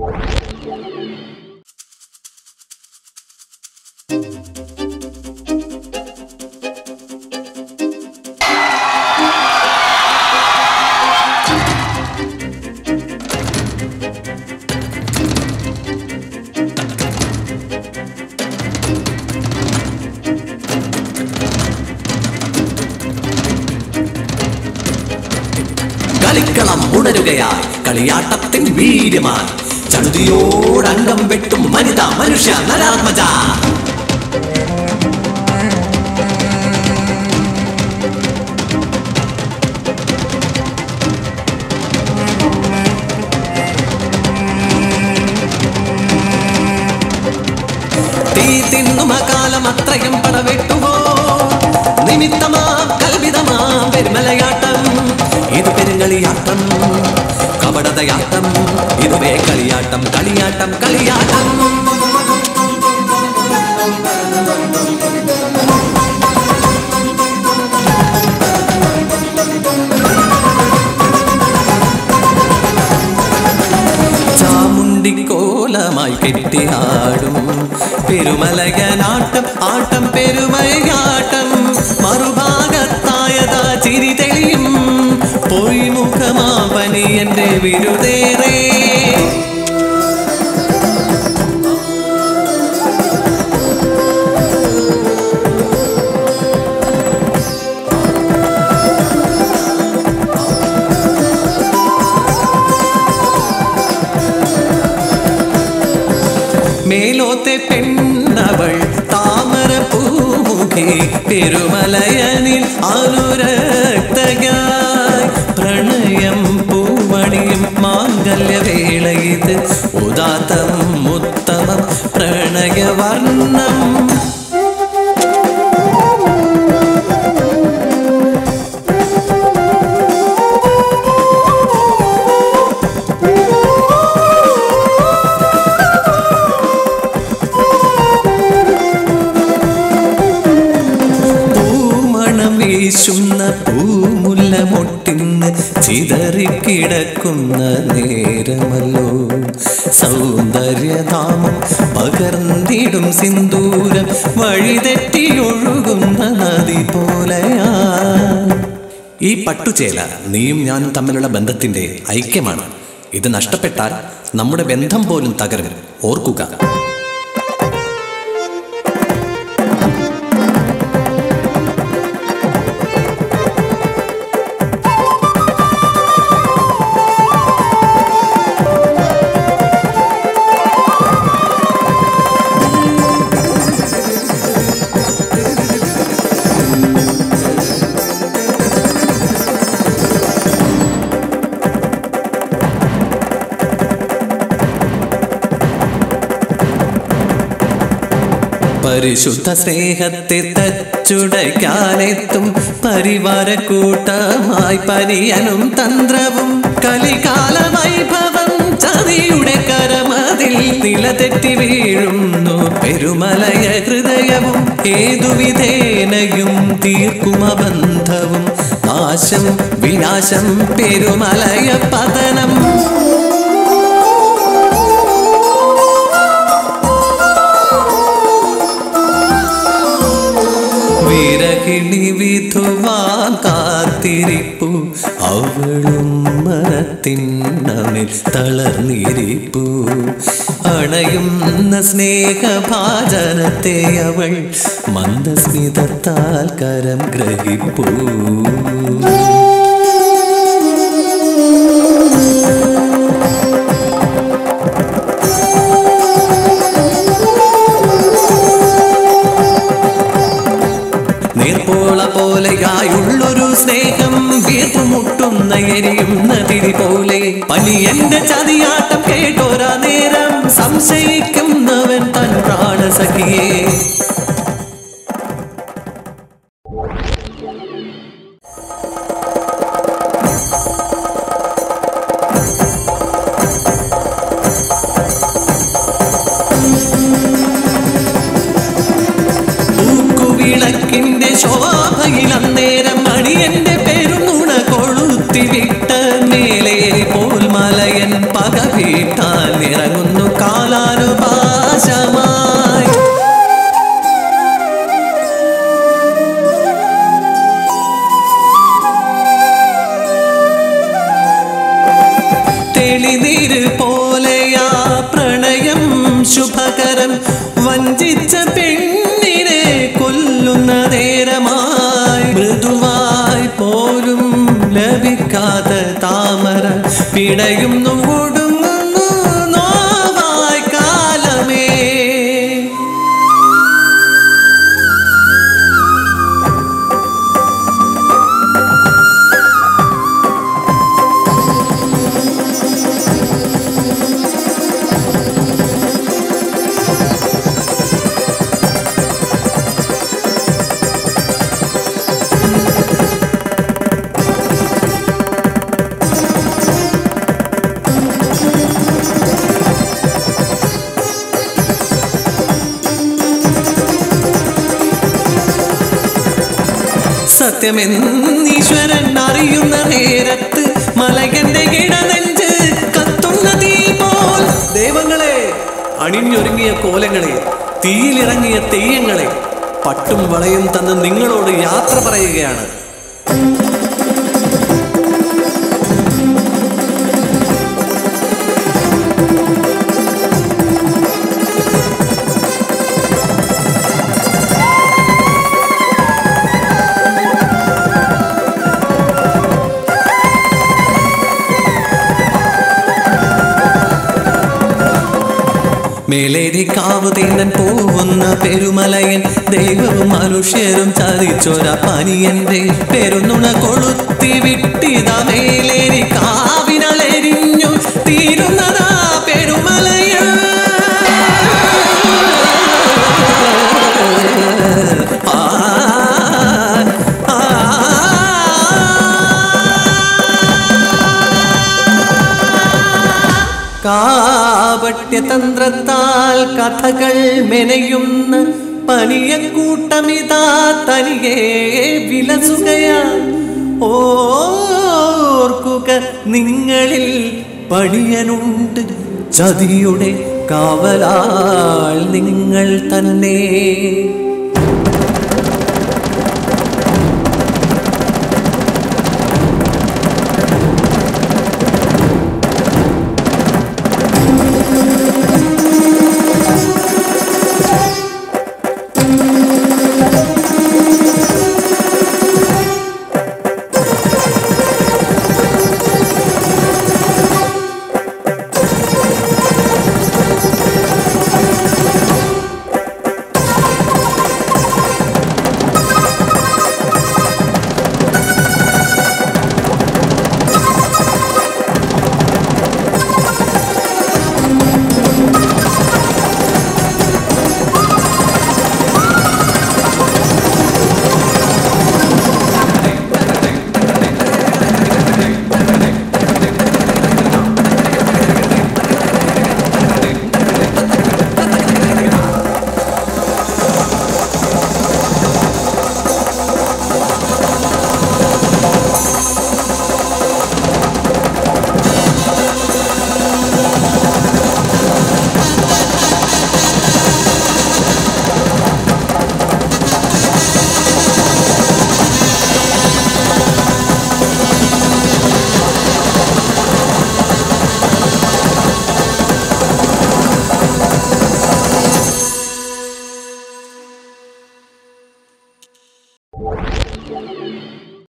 കളിക്കളം ഉണരുകയായി കളിയാട്ടത്തിൻ വീര്യമായി ചടുതിയോടംഗം വെട്ടും വനിത മനുഷ്യ നരാത്മജ തീ തിന്നുമ കാലം അത്രയും പടവെട്ടുവോ നിമിത്തമാ കൽവിതമാ പെരുമലയാട്ടം ഇത് പെരുങ്കളിയാട്ടം കപടതയാട്ടം ഇതുവേ കളിയാട്ടം കളിയാട്ടം കളിയാട്ടം ചാമുണ്ടിക്കോലമായി കെട്ടിയാടും പെരുമലയനാട്ടം ആട്ടം പെരുമയാട്ടം മറുഭാഗത്തായതാ ചിരി തെളിയും പൊയ്മുഖമാ പനി എന്റെ വിരുദേറേ മേലോത്തെ പെണ്ണവൾ താമര പൂമുഖി പെരുമലയനിൽ അനുരക്തയായി പ്രണയം പൂവണിയും മാംഗല്യവേള ഇത് ഉദാത്തം ഉത്തമം പ്രണയവർണ്ണം പൂമണം വീശുന്ന പൂമുല്ല മൊട്ടിന്ന് ചിതറിക്കിടക്കുന്ന നേരമല്ലോ സൗന്ദര്യധാമം പകർന്നിടും സിന്ദൂരം വഴിതെറ്റിയൊഴുകുന്ന നദി പോലെയാ ഈ പട്ടുചേല നീയും ഞാനും തമ്മിലുള്ള ബന്ധത്തിന്റെ ഐക്യമാണ് ഇത് നഷ്ടപ്പെട്ടാൽ നമ്മുടെ ബന്ധം പോലും തകരും ഓർക്കുക പരിശുദ്ധ സ്നേഹത്തെ തച്ചുടയ്ക്കാനെത്തും പരിവാര കൂട്ടമായി പരിയനും തന്ത്രവും കലികാല വൈഭവം ചതിയുടെ കരമതിൽ നിലതെറ്റി വീഴുന്നു പെരുമലയ ഹൃദയവും ഏതു വിധേനയും തീർക്കുമ ബന്ധവും നാശം വിനാശം പെരുമലയ പതനം വിരകിണി വിധുവാൻ കാത്തിരിപ്പു അവളും മരത്തിന്നമിൽ തളർന്നിരിപ്പു അണയുന്ന സ്നേഹഭാജനത്തെ അവൾ മന്ദസ്മിതത്താൽ കരം ഗ്രഹിപ്പൂ നീർപ്പോള പോലെയായുള്ളൊരു സ്നേഹം വീർപ്പുമുട്ടുന്ന എരിയുന്ന തിരി പോലെ പനി എന്റെ ചതിയാട്ടം കേട്ടോരാ നേരം സംശയിക്കുന്നവൻ തൻ പ്രാണസഖിയെ തൂക്കുവിളക്കിന്റെ ശോഭയിൽ അന്നേരം മണിയന്റെ പെരുന്നുണ കൊളുത്തിവിട്ട മേലേരി പോൽ മലയൻ പക വീട്ടാൻ കളമിറങ്ങുന്നു കാലാനുപാശമായി തെളിനീര് പോലെയാ പ്രണയം ശുഭകരം വഞ്ചിച്ച പെണ്ണിനെ കൊല്ലുന്ന നേരമായി മൃദുവായി പോലും ലഭിക്കാത്ത താമര പിടയുന്നു ഒടുങ്ങുന്നു നോവായി കാലമേ സത്യമെന്നീശ്വരൻ അറിയുന്ന നേരത്ത് മലകന്റെ ഇടനെഞ്ച് കത്തുന്ന തീ പോൽ ദൈവങ്ങളെ അണിഞ്ഞൊരുങ്ങിയ കോലങ്ങളെ തീയിലിറങ്ങിയ തെയ്യങ്ങളെ പട്ടും വളയും തന്ന് നിങ്ങളോട് യാത്ര പറയുകയാണ് മേലേരി കാവ് തീണ്ടൻ പോവുന്ന പെരുമലയൻ ദൈവവും മനുഷ്യരും ചതിച്ചൊര പനിയന്റെ പെരുന്നുണ കൊളുത്തി വിട്ടിത മേലേരി കാവിനലെരിഞ്ഞു തീരുന്നതാ പെരുമലയൻ ആ, ആ, കാപട്യതന്ത്രത്താൽ കഥകൾ മെനയുന്ന പനിയക്കൂട്ടമിതാ തനിയെ വിലസുകയാ ഓർക്കുക നിങ്ങളിൽ പണിയനുണ്ട് ചതിയുടെ കാവലാൾ നിങ്ങൾ തന്നെ